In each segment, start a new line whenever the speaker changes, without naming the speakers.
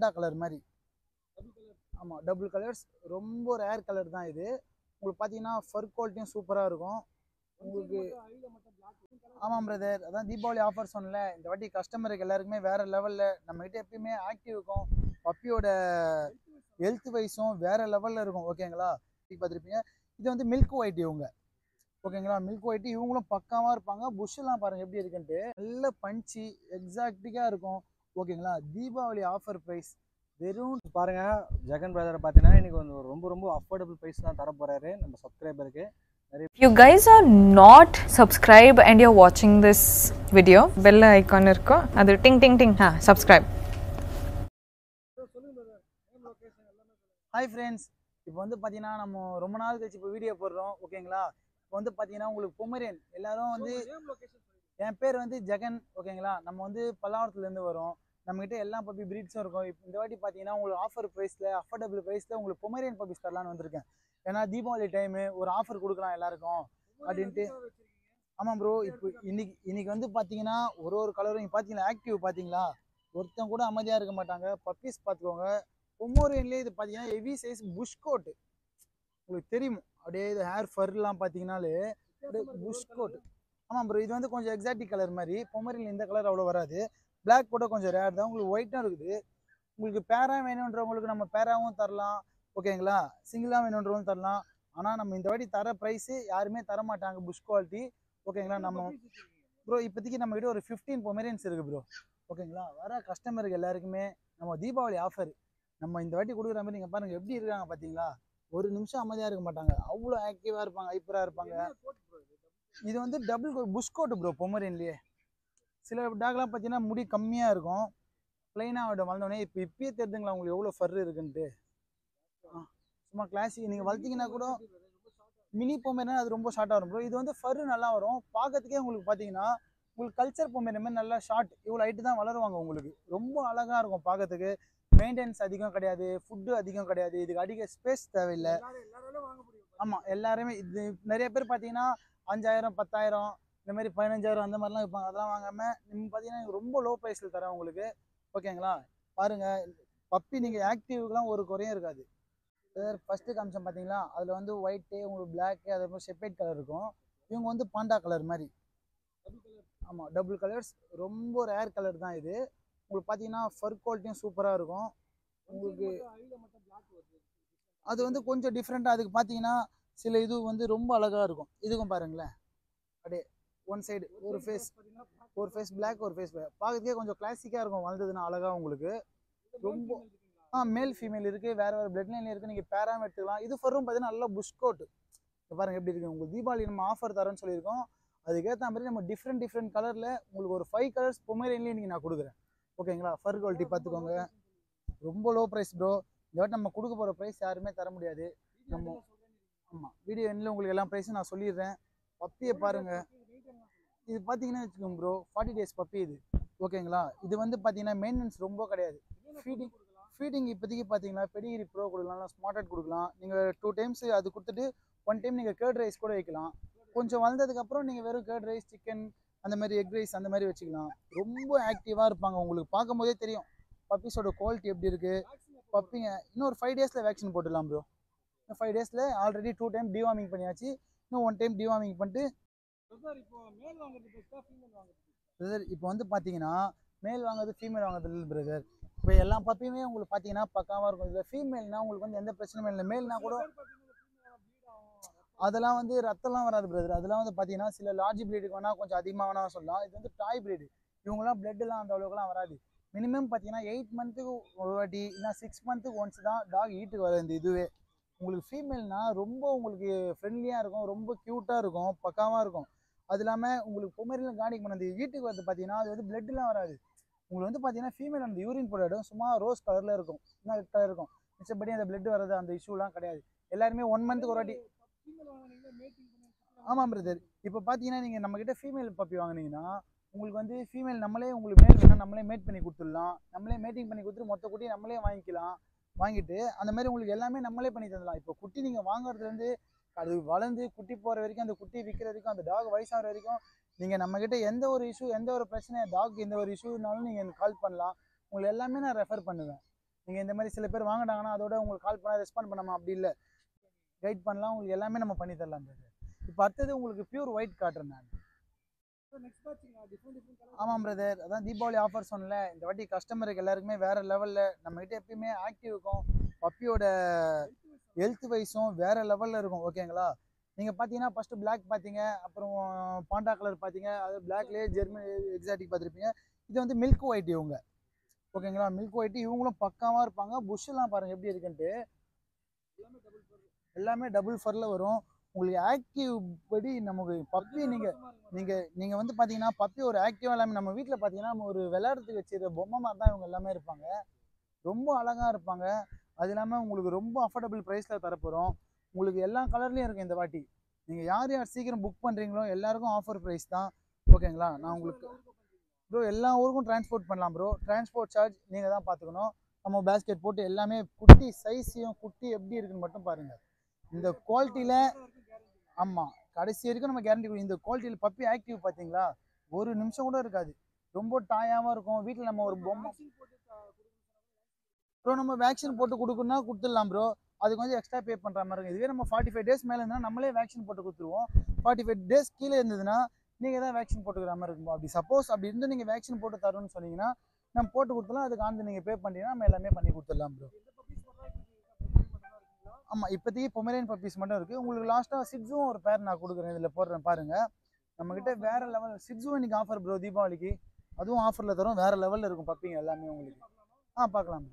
Panda colour மாதிரி ஆமாம் double colours ரொம்ப ரேர் கலர் தான் இது உங்களுக்கு பார்த்தீங்கன்னா ஃபர் குவாலிட்டியும் சூப்பராக இருக்கும் உங்களுக்கு ஆமாம் பிரதர் அதான் தீபாவளி ஆஃபர் சொன்னல இந்த வாட்டி கஸ்டமருக்கு எல்லாருக்குமே வேற லெவலில் நம்மகிட்ட எப்பயுமே ஆக்டிவ் இருக்கும் பப்பியோட ஹெல்த் வைஸும் வேற லெவலில் இருக்கும் ஓகேங்களா இது பார்த்துருப்பீங்க இது வந்து மில்க் ஒயிட் இவங்க ஓகேங்களா மில்க் ஒயிட் இவங்களும் பக்காவாக இருப்பாங்க புஷ்ஷெல்லாம் பாருங்க எப்படி இருக்குன்ட்டு நல்ல பஞ்சு எக்ஸாக்டிக்காக இருக்கும் ஓகேங்களா தீபாவளி ஆஃபர் ப்ரைஸ் வெறும்
பாருங்க ஜெகன் பிரதர் பார்த்தீங்கன்னா இன்னைக்கு வந்து ஒரு ரொம்ப ரொம்ப அஃபோர்டபுள் ப்ரைஸ் தான் தர போறாரு நம்ம சப்ஸ்கிரைபருக்கு
If you guys are not subscribed and you're watching this video, bell icon irko, adu ting ting ting, ha, subscribe.
Hi friends இப்போ வந்து பார்த்தீங்கன்னா நம்ம ரொம்ப நாள் கழிச்சு இப்போ வீடியோ போடுறோம் ஓகேங்களா இப்போ வந்து பார்த்தீங்கன்னா உங்களுக்கு பொமரியன் எல்லாரும் வந்து என் பேர் வந்து ஜெகன் ஓகேங்களா நம்ம வந்து பல்லாவரத்துலேருந்து வரோம் நம்மகிட்ட எல்லா பப்பி பிரீட்ஸும் இருக்கும் இப்போ இந்த வாட்டி பார்த்தீங்கன்னா உங்களுக்கு ஆஃபர் ப்ரைஸில் அஃபோர்டபுள் ப்ரைஸில் உங்களுக்கு பொமரியன் பப்பீஸ் தரலான்னு வந்திருக்கேன் ஏன்னா தீபாவளி டைமு ஒரு ஆஃபர் கொடுக்கலாம் எல்லாருக்கும் அப்படின்ட்டு ஆமாம் ப்ரோ இப்போ இன்னைக்கு இன்னைக்கு வந்து பார்த்தீங்கன்னா ஒரு ஒரு கலரும் இங்கே பார்த்தீங்களா ஆக்டிவ் பார்த்தீங்களா ஒருத்தன் கூட அமைதியாக இருக்க மாட்டாங்க பப்பீஸ் பார்த்துக்கோங்க பொமோரியன்லேயே இது பார்த்தீங்கன்னா ஹெவி சைஸ் புஷ் கோட் உங்களுக்கு தெரியும் அப்படியே இது ஹேர் ஃபர்லாம் பார்த்தீங்கன்னாலே அப்படியே புஷ் கோட் ஆமாம் ப்ரோ இது வந்து கொஞ்சம் எக்ஸாக்டிக் கலர் மாதிரி பொமரியன் இந்த கலர் அவ்வளோ வராது Black கூட கொஞ்சம் ரேர் தான் உங்களுக்கு ஒயிட்டும் இருக்குது உங்களுக்கு பேரா வேணுன்றவங்களுக்கு நம்ம பேராவும் தரலாம் ஓகேங்களா சிங்கிளாக வேணுன்றவங்களும் தரலாம் ஆனால் நம்ம இந்த வாட்டி தர ப்ரைஸு யாருமே தர மாட்டாங்க புஷ் குவாலிட்டி ஓகேங்களா நம்ம ப்ரோ இப்போதைக்கு நம்ம கிட்ட ஒரு ஃபிஃப்டீன் பொமரியன்ஸ் இருக்குது ப்ரோ ஓகேங்களா வர கஸ்டமருக்கு எல்லாருக்குமே நம்ம தீபாவளி ஆஃபர் நம்ம இந்த வாட்டி கொடுக்குற மாதிரி நீங்கள் பாருங்கள் எப்படி இருக்காங்க பார்த்தீங்களா ஒரு நிமிஷம் அமைதியாக இருக்க மாட்டாங்க அவ்வளோ ஆக்டிவாக இருப்பாங்க ஹைப்பராக இருப்பாங்க இது வந்து டபுள் புஷ் கோட் ப்ரோ பொமரியன்லேயே சில டாக்லாம் பார்த்தீங்கன்னா முடி கம்மியாக இருக்கும் ப்ளைனாக ஆகிடும் வளர்ந்தோடனே இப்போ இப்பயே தெரிஞ்சுங்களா உங்களுக்கு எவ்வளோ ஃபர் இருக்குன்ட்டு ஆ, சும்மா கிளாசிக் நீங்கள் வளர்த்தீங்கன்னா கூட மினி பொம்மேனா அது ரொம்ப ஷார்ட்டாக வரும் ப்ரோ இது வந்து ஃபர் நல்லா வரும் பார்க்கறதுக்கே உங்களுக்கு பார்த்தீங்கன்னா உங்களுக்கு கல்ச்சர் பொம்மேன மாதிரி நல்லா ஷார்ட் இவ்வளோ ஹைட்டு தான் வளருவாங்க உங்களுக்கு ரொம்ப அழகாக இருக்கும் பார்க்கறதுக்கு மெயின்டெனன்ஸ் அதிகம் கிடையாது ஃபுட்டு அதிகம் கிடையாது இதுக்கு அதிக ஸ்பேஸ் தேவையில்லை ஆமாம் எல்லாருமே இது நிறைய பேர் பார்த்தீங்கன்னா அஞ்சாயிரம் பத்தாயிரம் இந்த மாதிரி பதினஞ்சாயிரம் அந்த மாதிரிலாம் விற்பாங்க அதெல்லாம் வாங்காமல் நீங்கள் பார்த்தீங்கன்னா ரொம்ப லோ ப்ரைஸில் தரேன் உங்களுக்கு ஓகேங்களா பாருங்கள் பப்பி நீங்கள் ஆக்டிவ்க்குலாம் ஒரு குறையும் இருக்காது ஃபஸ்ட்டு காமிச்சோம் பார்த்தீங்களா அதில் வந்து ஒயிட்டு உங்களுக்கு பிளாக்கு அதே மாதிரி செப்பரேட் கலர் இருக்கும் இவங்க வந்து பாண்டா கலர் மாதிரி ஆமாம் டபுள் கலர்ஸ் ரொம்ப ரேர் கலர் தான் இது உங்களுக்கு பார்த்தீங்கன்னா ஃபர் குவாலிட்டியும் சூப்பராக இருக்கும் உங்களுக்கு அது வந்து கொஞ்சம் டிஃப்ரெண்ட்டாக அதுக்கு பார்த்தீங்கன்னா சில இது வந்து ரொம்ப அழகாக இருக்கும் இதுக்கும் பாருங்களேன் அப்படியே ஒன் சைடு ஒரு ஃபேஸ் ஒரு ஃபேஸ் பிளாக் ஒரு ஃபேஸ் பார்க்கறதுக்கே கொஞ்சம் கிளாசிக்காக இருக்கும் வளர்ந்ததுன்னா அழகாக உங்களுக்கு ரொம்ப ஆ மேல் ஃபீமேல் இருக்குது வேறு வேறு பிளட் லைன் இருக்குது நீங்கள் பேராம எடுத்துக்கலாம் இது ஃபரும் பார்த்தீங்கன்னா நல்லா புஷ் கோட் பாருங்க எப்படி இருக்கு உங்களுக்கு தீபாவளி நம்ம ஆஃபர் தரேன்னு சொல்லியிருக்கோம் அதுக்கேற்ற மாதிரி நம்ம டிஃப்ரெண்ட் டிஃப்ரெண்ட் கலரில் உங்களுக்கு ஒரு ஃபைவ் கலர்ஸ் பொமேரியன்லேயே நீங்கள் நான் கொடுக்குறேன் ஓகேங்களா ஃபர் குவாலிட்டி பார்த்துக்கோங்க ரொம்ப லோ ப்ரைஸ் ப்ரோ இந்த வாட்டி நம்ம கொடுக்க போகிற ப்ரைஸ் யாருமே தர முடியாது நம்ம ஆமாம் வீடியோ எண்ணில் உங்களுக்கு எல்லா ப்ரைஸும் நான் சொல்லிடுறேன் பப்பியை பாருங்கள் இது பார்த்தீங்கன்னா வச்சுக்கோங்க ப்ரோ ஃபார்ட்டி டேஸ் பப்பி இது ஓகேங்களா இது வந்து பார்த்தீங்கன்னா மெயின்டெனன்ஸ் ரொம்ப கிடையாது ஃபீடிங் ஃபீடிங் இப்போதைக்கு பார்த்தீங்கன்னா பெடிகிரி ப்ரோ கொடுக்கலாம் ஸ்மார்ட் கொடுக்கலாம் நீங்கள் டூ டைம்ஸ் அது கொடுத்துட்டு ஒன் டைம் நீங்கள் கேர்ட் ரைஸ் கூட வைக்கலாம் கொஞ்சம் வளர்ந்ததுக்கப்புறம் நீங்கள் வெறும் கேர்ட் ரைஸ் சிக்கன் அந்த மாதிரி எக் ரைஸ் அந்த மாதிரி வச்சுக்கலாம் ரொம்ப ஆக்டிவாக இருப்பாங்க உங்களுக்கு பார்க்கும்போதே தெரியும் பப்பீஸோட குவாலிட்டி எப்படி இருக்குது பப்பிங்க இன்னொரு ஃபைவ் டேஸில் வேக்சின் போட்டுடலாம் ப்ரோ இன்னும் ஃபைவ் டேஸில் ஆல்ரெடி டூ டைம் டிவார்மிங் பண்ணியாச்சு இன்னும் ஒன் டைம் டிவார்மிங் பண்ணிட்டு பிரதர் இப்போ வந்து பார்த்தீங்கன்னா மேல் வாங்குறது ஃபீமேல் வாங்குறது இல்லை பிரதர் இப்போ எல்லா பப்பியுமே உங்களுக்கு பார்த்தீங்கன்னா பக்காவாக இருக்கும் இதில் ஃபீமேல்னா உங்களுக்கு வந்து எந்த பிரச்சனையும் இல்லை மேல்னா கூட அதெல்லாம் வந்து ரத்தம்லாம் வராது பிரதர் அதெல்லாம் வந்து பார்த்தீங்கன்னா சில லார்ஜ் பிரீடுக்கு வேணால் கொஞ்சம் அதிகமாக வேணால் சொல்லலாம் இது வந்து டாய் பிரீடு இவங்கலாம் பிளட்லாம் அந்த அளவுக்குலாம் வராது மினிமம் பார்த்தீங்கன்னா எயிட் மந்த்துக்கு ஒரு வாட்டி இல்லை சிக்ஸ் மந்த்துக்கு ஒன்ஸ் தான் டாக் ஈட்டுக்கு வர இந்த இதுவே உங்களுக்கு ஃபீமேல்னா ரொம்ப உங்களுக்கு ஃப்ரெண்ட்லியாக இருக்கும் ரொம்ப க்யூட்டாக இருக்கும் பக்காவாக இருக்கும் அது இல்லாமல் உங்களுக்கு பொமரியில் காணிக்கு பண்ண அந்த வீட்டுக்கு வந்து பார்த்தீங்கன்னா அது வந்து பிளட்லாம் வராது உங்களுக்கு வந்து பார்த்தீங்கன்னா ஃபீமேல் அந்த யூரின் போட இடம் சும்மா ரோஸ் கலரில் இருக்கும் என்ன கலர் இருக்கும் மிச்சப்படி அந்த பிளட் வர்றது அந்த இஷ்யூலாம் கிடையாது எல்லாருமே ஒன் மந்த்துக்கு ஒரு வாட்டி ஆமாம் பிரதர் இப்போ பார்த்தீங்கன்னா நீங்கள் நம்மக்கிட்ட ஃபீமேல் பப்பி வாங்குனீங்கன்னா உங்களுக்கு வந்து ஃபீமேல் நம்மளே உங்களுக்கு மேல் வேணால் நம்மளே மேட் பண்ணி கொடுத்துடலாம் நம்மளே மேட்டிங் பண்ணி கொடுத்துட்டு மொத்த குட்டி நம்மளே வாங்கிக்கலாம் வாங்கிட்டு அந்த மாதிரி உங்களுக்கு எல்லாமே நம்மளே பண்ணி தரலாம் இப்போ குட்டி நீங்கள் வாங்குறதுலேருந்து அது வளர்ந்து குட்டி போகிற வரைக்கும் அந்த குட்டி விற்கிற வரைக்கும் அந்த டாக் வயசாகிற வரைக்கும் நீங்கள் நம்மக்கிட்ட எந்த ஒரு இஷ்யூ எந்த ஒரு பிரச்சனை டாக் எந்த ஒரு இஷ்யூனாலும் நீங்கள் எனக்கு கால் பண்ணலாம் உங்களுக்கு எல்லாமே நான் ரெஃபர் பண்ணுவேன் நீங்கள் இந்த மாதிரி சில பேர் வாங்கினாங்கன்னா அதோட உங்களுக்கு கால் பண்ணால் ரெஸ்பாண்ட் பண்ணாமல் அப்படி இல்லை கைட் பண்ணலாம் உங்களுக்கு எல்லாமே நம்ம பண்ணி தரலாம் பிரதர் இப்போ அடுத்தது உங்களுக்கு பியூர் ஒயிட் காட்டுறேன் நான் ஆமாம் பிரதர் அதான் தீபாவளி ஆஃபர் சொன்னல இந்த வாட்டி கஸ்டமருக்கு எல்லாருக்குமே வேற லெவலில் நம்மகிட்ட எப்பயுமே ஆக்டிவ் இருக்கும் பப்பியோட ஹெல்த் வைஸும் வேற லெவலில் இருக்கும் ஓகேங்களா நீங்கள் பார்த்தீங்கன்னா ஃபஸ்ட்டு Black பார்த்தீங்க அப்புறம் பாண்டா கலர் பார்த்தீங்க அது பிளாக்லேயே ஜெர்மன் எக்ஸாட்டிக் பார்த்துருப்பீங்க இது வந்து மில்க் ஒயிட் இவங்க ஓகேங்களா மில்க் ஒயிட் இவங்களும் பக்காவாக இருப்பாங்க புஷ்ஷெல்லாம் பாருங்கள் எப்படி இருக்குன்ட்டு எல்லாமே டபுள் ஃபரில் வரும் உங்களுக்கு ஆக்டிவ் படி நமக்கு பப்பி நீங்கள் நீங்கள் நீங்கள் வந்து பார்த்தீங்கன்னா பப்பி ஒரு ஆக்டிவாக எல்லாமே நம்ம வீட்டில் பார்த்தீங்கன்னா நம்ம ஒரு விளையாடுறதுக்கு வச்சிருக்க பொம்மை மாதிரி தான் இவங்க எல்லாமே இருப்பாங்க ரொம்ப அழகாக இருப்பாங்க அது இல்லாமல் உங்களுக்கு ரொம்ப அஃபோர்டபுள் ப்ரைஸில் தரப்போகிறோம் உங்களுக்கு எல்லா கலர்லேயும் இருக்குது இந்த வாட்டி நீங்கள் யார் யார் சீக்கிரம் புக் பண்ணுறீங்களோ எல்லாருக்கும் ஆஃபர் ப்ரைஸ் தான் ஓகேங்களா நான் உங்களுக்கு ப்ரோ எல்லா ஊருக்கும் டிரான்ஸ்போர்ட் பண்ணலாம் ப்ரோ டிரான்ஸ்போர்ட் சார்ஜ் நீங்கள் தான் பார்த்துக்கணும் நம்ம பேஸ்கெட் போட்டு எல்லாமே குட்டி சைஸையும் குட்டி எப்படி இருக்குன்னு மட்டும் பாருங்கள் இந்த குவாலிட்டியில் ஆமாம் கடைசி வரைக்கும் நம்ம கேரண்டி கொடுக்கும் இந்த குவாலிட்டியில் பப்பி ஆக்டிவ் பார்த்தீங்களா ஒரு நிமிஷம் கூட இருக்காது ரொம்ப டாயாகவும் இருக்கும் வீட்டில் நம்ம ஒரு பொம்மை ப்ரோ நம்ம வேக்சின் போட்டு கொடுக்கணும்னா கொடுத்துடலாம் ப்ரோ அதுக்கு வந்து எக்ஸ்ட்ரா பே பண்ணுற மாதிரி இருக்கும் இதுவே நம்ம ஃபார்ட்டி ஃபைவ் டேஸ் மேலே இருந்தால் நம்மளே வேக்சின் போட்டு கொடுத்துருவோம் ஃபார்ட்டி ஃபைவ் டேஸ் கீழே இருந்ததுன்னா நீங்கள் தான் வேக்சின் போட்டுக்கிற மாதிரி இருக்கும் அப்படி சப்போஸ் அப்படி இருந்து நீங்கள் வேக்சின் போட்டு தரோன்னு சொன்னீங்கன்னா நம்ம போட்டு கொடுத்தலாம் அதுக்கு ஆந்து நீங்கள் பே பண்ணிட்டீங்கன்னா நம்ம எல்லாமே பண்ணி கொடுத்துடலாம் ப்ரோ ஆமாம் இப்போதைக்கு பொமரேன் பப்பீஸ் மட்டும் இருக்குது உங்களுக்கு லாஸ்ட்டாக சிட்ஸும் ஒரு பேர் நான் கொடுக்குறேன் இதில் போடுறேன் பாருங்கள் நம்மக்கிட்ட வேறு லெவல் சிட்ஸும் இன்னைக்கு ஆஃபர் ப்ரோ தீபாவளிக்கு அதுவும் ஆஃபரில் தரும் வேறு லெவலில் இருக்கும் பப்பிங்க எல்லாமே உங்களுக்கு ஆ பார்க்கலாம்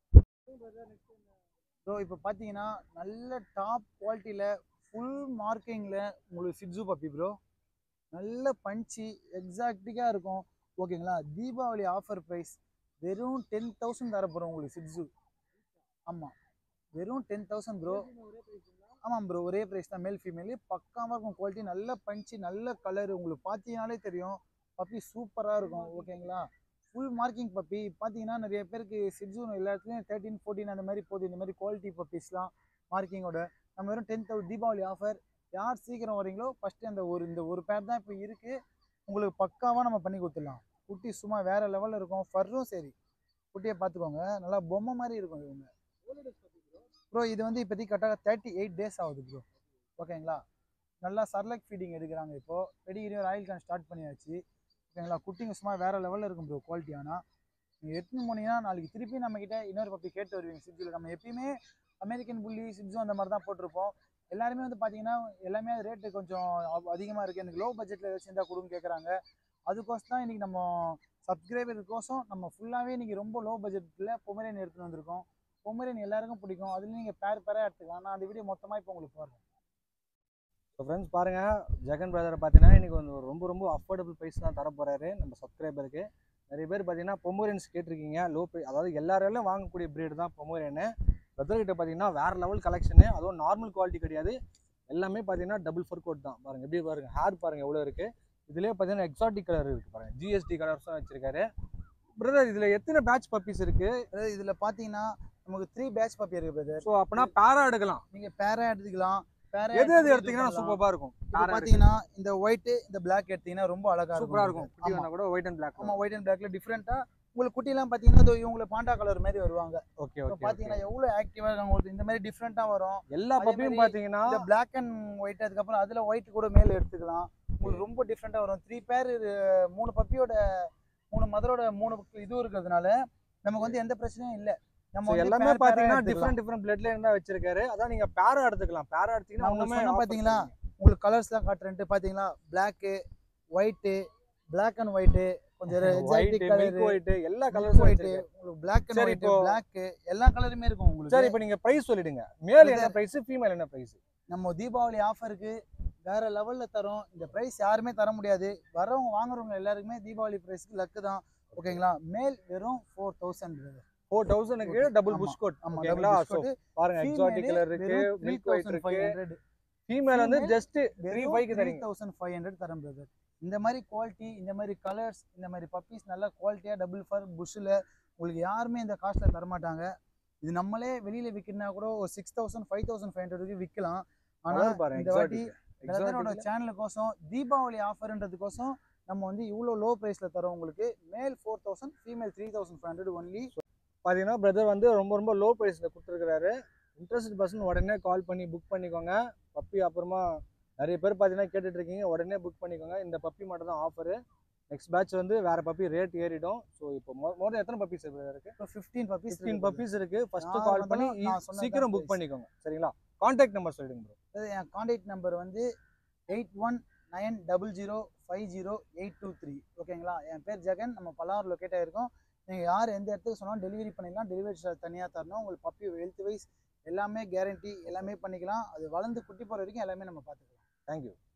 ப்ரோ இப்போ பார்த்தீங்கன்னா நல்ல டாப் குவாலிட்டியில் ஃபுல் மார்க்கிங்கில் உங்களுக்கு சிட்ஸு பப்பி ப்ரோ நல்ல பஞ்சு எக்ஸாக்டிக்காக இருக்கும் ஓகேங்களா தீபாவளி ஆஃபர் ப்ரைஸ் வெறும் டென் தௌசண்ட் தரப்போகிறோம் உங்களுக்கு சிட்ஸு ஆமாம் வெறும் டென் தௌசண்ட் ப்ரோ ஆமாம் ப்ரோ ஒரே ப்ரைஸ் தான் மேல் ஃபீமேலு பக்காவாக இருக்கும் குவாலிட்டி நல்ல பஞ்சு நல்ல கலர் உங்களுக்கு பார்த்தீங்கனாலே தெரியும் பப்பி சூப்பராக இருக்கும் ஓகேங்களா ஃபுல் மார்க்கிங் பப்பி பார்த்தீங்கன்னா நிறைய பேருக்கு சிட்ஸு எல்லா இடத்துலையும் தேர்ட்டின் ஃபோர்டீன் அந்த மாதிரி போகுது இந்த மாதிரி குவாலிட்டி பப்பீஸ்லாம் மார்க்கிங்கோட நம்ம வெறும் டென் தௌசண்ட் தீபாவளி ஆஃபர் யார் சீக்கிரம் வரீங்களோ ஃபஸ்ட்டு அந்த ஒரு இந்த ஒரு பேர் தான் இப்போ இருக்குது உங்களுக்கு பக்காவாக நம்ம பண்ணி கொடுத்துடலாம் குட்டி சும்மா வேறு லெவலில் இருக்கும் ஃபர்ரும் சரி குட்டியை பார்த்துக்கோங்க நல்லா பொம்மை மாதிரி இருக்கும் இவங்க ப்ரோ இது வந்து இப்போதைக்கு கரெக்டாக தேர்ட்டி எயிட் டேஸ் ஆகுது ப்ரோ ஓகேங்களா நல்லா சர்லக் ஃபீடிங் எடுக்கிறாங்க இப்போது பெடிகிரியும் ராயல் கேன் ஸ்டார்ட் பண்ணியாச்சு ஓகேங்களா குட்டிங்க சும்மா வேறு லெவலில் இருக்கும் ப்ரோ குவாலிட்டி ஆனால் நீங்கள் எடுத்துன்னு போனீங்கன்னா நாளைக்கு திருப்பி நம்மக்கிட்ட இன்னொரு பப்பி கேட்டு வருவீங்க சிப்ஸில் நம்ம எப்பயுமே அமெரிக்கன் புள்ளி சிப்ஸும் அந்த மாதிரி தான் போட்டிருப்போம் எல்லாருமே வந்து பார்த்தீங்கன்னா எல்லாமே ரேட்டு கொஞ்சம் அதிகமாக இருக்குது எனக்கு லோ பட்ஜெட்டில் ஏதாச்சும் இருந்தால் கொடுன்னு கேட்குறாங்க அதுக்கோசம் தான் இன்றைக்கி நம்ம சப்ஸ்கிரைபருக்கோசம் நம்ம ஃபுல்லாகவே இன்றைக்கி ரொம்ப லோ பட்ஜெட்டில் பொமரேன் எடுத்துகிட்டு வந்திருக்கோம் பொமரேன் எல்லாருக்கும் பிடிக்கும் அதுலேயும் நீங்கள் பேர் பேராக எடுத்துக்கலாம் நான் அந்த வீடியோ மொத்தமாக இப்போ உங்களுக்கு போடுறேன்
ஸோ ஃப்ரெண்ட்ஸ் பாருங்க ஜெகன் பிரதரை பார்த்தீங்கன்னா இன்னைக்கு வந்து ஒரு ரொம்ப ரொம்ப அஃபோர்டபுள் ப்ரைஸ் தான் தர போறாரு நம்ம சப்ஸ்கிரைபருக்கு நிறைய பேர் பார்த்தீங்கன்னா பொமோரியன்ஸ் கேட்டிருக்கீங்க லோ ப்ரை அதாவது எல்லாராலும் வாங்கக்கூடிய பிரீடு தான் பொமோரியனு பிரதர்கிட்ட பார்த்தீங்கன்னா வேற லெவல் கலெக்ஷனு அதுவும் நார்மல் குவாலிட்டி கிடையாது எல்லாமே பார்த்தீங்கன்னா டபுள் ஃபோர் கோட் தான் பாருங்க எப்படி பாருங்க ஹேர் பாருங்க எவ்வளோ இருக்கு இதுலேயே பார்த்தீங்கன்னா எக்ஸாட்டிக் கலர் இருக்கு பாருங்க ஜிஎஸ்டி கலர்ஸும் வச்சிருக்காரு பிரதர் இதில் எத்தனை பேட்ச் பப்பீஸ் இருக்கு
அதாவது இதில் பார்த்தீங்கன்னா நமக்கு த்ரீ பேட்ச் பப்பி இருக்குது பிரதர்
ஸோ அப்போனா பேரா எடுக்கலாம்
நீங்கள் பேரா எடுத்துக்கலாம் பேரா
எது எது எடுத்தீங்கன்னா சூப்பராக இருக்கும்
இப்போ
பேரா
பார்த்தீங்கன்னா இந்த ஒயிட் இந்த பிளாக் எடுத்தீங்கன்னா ரொம்ப அழகா இருக்கும்
சூப்பராக இருக்கும் குட்டி
ஆமா.
வேணா கூட ஒயிட் அண்ட் பிளாக்
ஆமா ஒயிட் அண்ட் பிளாக்ல டிஃப்ரெண்டா உங்களுக்கு குட்டிலாம் பார்த்தீங்கன்னா இதோ இவங்களை பாண்டா கலர் மாதிரி வருவாங்க
ஓகே
இப்போ
ஓகே
பார்த்தீங்கன்னா எவ்வளோ ஆக்டிவாக இருக்காங்க உங்களுக்கு இந்த மாதிரி டிஃப்ரெண்டா வரும்
எல்லா
அதே
பப்பியும்
மாதிரி
பார்த்தீங்கன்னா
இந்த பிளாக் அண்ட் ஒயிட் அதுக்கப்புறம் அதுல ஒயிட் கூட மேல எடுத்துக்கலாம் உங்களுக்கு ரொம்ப டிஃப்ரெண்டா வரும் த்ரீ பேர் மூணு பப்பியோட மூணு மதரோட மூணு இதுவும் இருக்கிறதுனால நமக்கு வந்து எந்த பிரச்சனையும் இல்லை நம்ம
So
வந்து
எல்லாமே
pair pair ஆ
பாத்தீங்கன்னா
எடுத்துக்கலாம்.
டிஃப்ரெண்ட் டிஃப்ரெண்ட் பிளட்ல இருந்தா வச்சிருக்காரு அதான் நீங்க பேரா எடுத்துக்கலாம் பேரா எடுத்தீங்கன்னா
நான் உங்களுக்கு
ஒண்ணுமே
சொன்னேன்
offer
பாத்தீங்களா?
கிடையாது.
உங்களுக்கு கலர்ஸ்லாம் காட்டுறேன்ட்டு பார்த்தீங்களா black white black and white கொஞ்சம்
White,
exotic
milk
colour
white, எல்லா
ஒயிட்
கலர்ஸும்
உங்களுக்கு பிளாக் அண்ட்
சரி,
ஒயிட்
இப்போ-
பிளாக் எல்லா கலருமே இருக்கும் உங்களுக்கு
சரி இப்போ நீங்க பிரைஸ் சொல்லிடுங்க மேல் என்ன
Brother.
பிரைஸ் ஃபீமேல் என்ன பிரைஸ்
நம்ம தீபாவளி ஆஃபருக்கு வேற லெவல்ல தரோம் இந்த பிரைஸ் யாருமே தர முடியாது வரவங்க வாங்குறவங்க எல்லாருக்குமே தீபாவளி பிரைஸ்க்கு லக்கு தான் ஓகேங்களா மேல் வெறும் ஃபோர் தௌசண்ட்
ஃபோர் தௌசண்ட்க்கு டபுள்
ஆமா.
புஷ் கோட்
ஆமா
ஓகேங்களா
டபுள்
ஸோ
பிஸ்கட்
பாருங்க எக்ஸாட்டிக் கலர் இருக்கு மில்க் ஒயிட் இருக்கு ஃபீமேல் வந்து
Female
ஜஸ்ட் த்ரீ ஃபைவ்க்கு
த்ரீ
தரீங்க
தௌசண்ட் ஃபைவ் ஹண்ட்ரட் தரேன் பிரதர் இந்த மாதிரி குவாலிட்டி இந்த மாதிரி கலர்ஸ் இந்த மாதிரி பப்பீஸ் நல்ல குவாலிட்டியாக டபுள் ஃபர் புஷ்ஷில் உங்களுக்கு யாருமே இந்த காஸ்ட்டில் தரமாட்டாங்க இது நம்மளே வெளியில் விற்கிறனா கூட ஒரு six thousand five thousand five ஹண்ட்ரடுக்கு விற்கலாம் ஆனால்
கலர் பாருங்க
இந்த வாட்டி
எக்ஸாட்டிக்
பிரதரோட
எக்ஸாட்டிக்
சேனலுக்கோசம் தீபாவளி ஆஃபர்ன்றதுக்கோசம் நம்ம வந்து இவ்வளோ லோ ப்ரைஸில் தரோம் உங்களுக்கு male four thousand female three thousand five hundred only
பார்த்தீங்கன்னா பிரதர் வந்து ரொம்ப ரொம்ப லோ ப்ரைஸில் கொடுத்துருக்காரு இன்ட்ரெஸ்ட் பர்சன் உடனே கால் பண்ணி புக் பண்ணிக்கோங்க பப்பி அப்புறமா நிறைய பேர் பார்த்தீங்கன்னா கேட்டுட்டு இருக்கீங்க உடனே புக் பண்ணிக்கோங்க இந்த பப்பி மட்டும் தான் ஆஃபரு நெக்ஸ்ட் பேட்ச் வந்து வேற பப்பி ரேட் ஏறிடும் ஸோ இப்போ மோர் எத்தனை பப்பீஸ் இருக்கு
இப்போ ஃபிஃப்டீன் பப்பீஸ்
ஃபிஃப்டீன் பப்பீஸ் இருக்கு ஃபர்ஸ்ட்
யார்
கால் பண்ணி
வந்தாலும் நான் சொன்னது
சீக்கிரம்
தான்
புக்
price.
பண்ணிக்கோங்க சரிங்களா கான்டாக்ட் நம்பர் சொல்லிடுங்க ப்ரோ
அதாவது என் காண்டாக்ட் நம்பர் வந்து eight one nine double zero five zero eight two three ஓகேங்களா என் பேர் ஜெகன் நம்ம பல்லாவூர் லொக்கேட் ஆகிருக்கோம் நீங்கள் யார் எந்த இடத்துக்கு சொன்னாலும் டெலிவரி பண்ணிக்கலாம் டெலிவரி சார்ஜ் தனியாக தரணும் உங்களுக்கு பப்பி ஹெல்த் வைஸ் எல்லாமே கேரண்டி எல்லாமே பண்ணிக்கலாம் அது வளர்ந்து குட்டி போகிற வரைக்கும் எல்லாமே நம்ம பார்த்துக்கலாம்
தேங்க்யூ